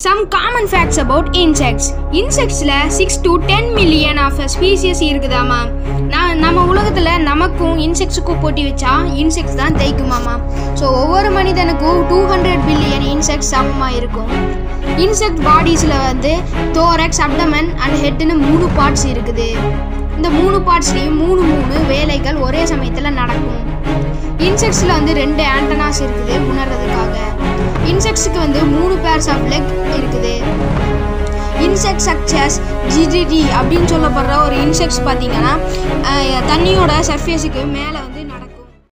some common facts about insects இன்செக்ட்ஸில் six to ten million of species இருக்குதாமா நான் நம்ம உலகத்தில் நமக்கும் இன்செக்ட்ஸுக்கும் போட்டி வச்சா இன்செக்ட்ஸ் தான் தேய்க்குமாமா ஸோ ஒவ்வொரு மனிதனுக்கும் டூ ஹண்ட்ரட் பில்லியன் இன்செக்ட்ஸ் சமமாக இருக்கும் இன்செக்ட் பாடிஸில் வந்து தோரக்ஸ் அப்டமன் அண்ட் ஹெட்னு மூணு பார்ட்ஸ் இருக்குது இந்த மூணு பார்ட்ஸ்லேயும் மூணு மூணு வேலைகள் ஒரே சமயத்தில் நடக்கும் இன்செக்ட்ஸில் வந்து ரெண்டு ஆண்டனாஸ் இருக்குது உணர்றதுக்காக இன்செக்ட்ஸுக்கு வந்து மூணு பேர்ஸ் ஆஃப் லெக் இருக்குது இன்செக்ட் சக்சஸ் ஜிடிடி அப்படின்னு சொல்லப்படுற ஒரு இன்செக்ட்ஸ் பார்த்தீங்கன்னா அஹ், தண்ணியோட சர்ஃபேஸுக்கு மேலே வந்து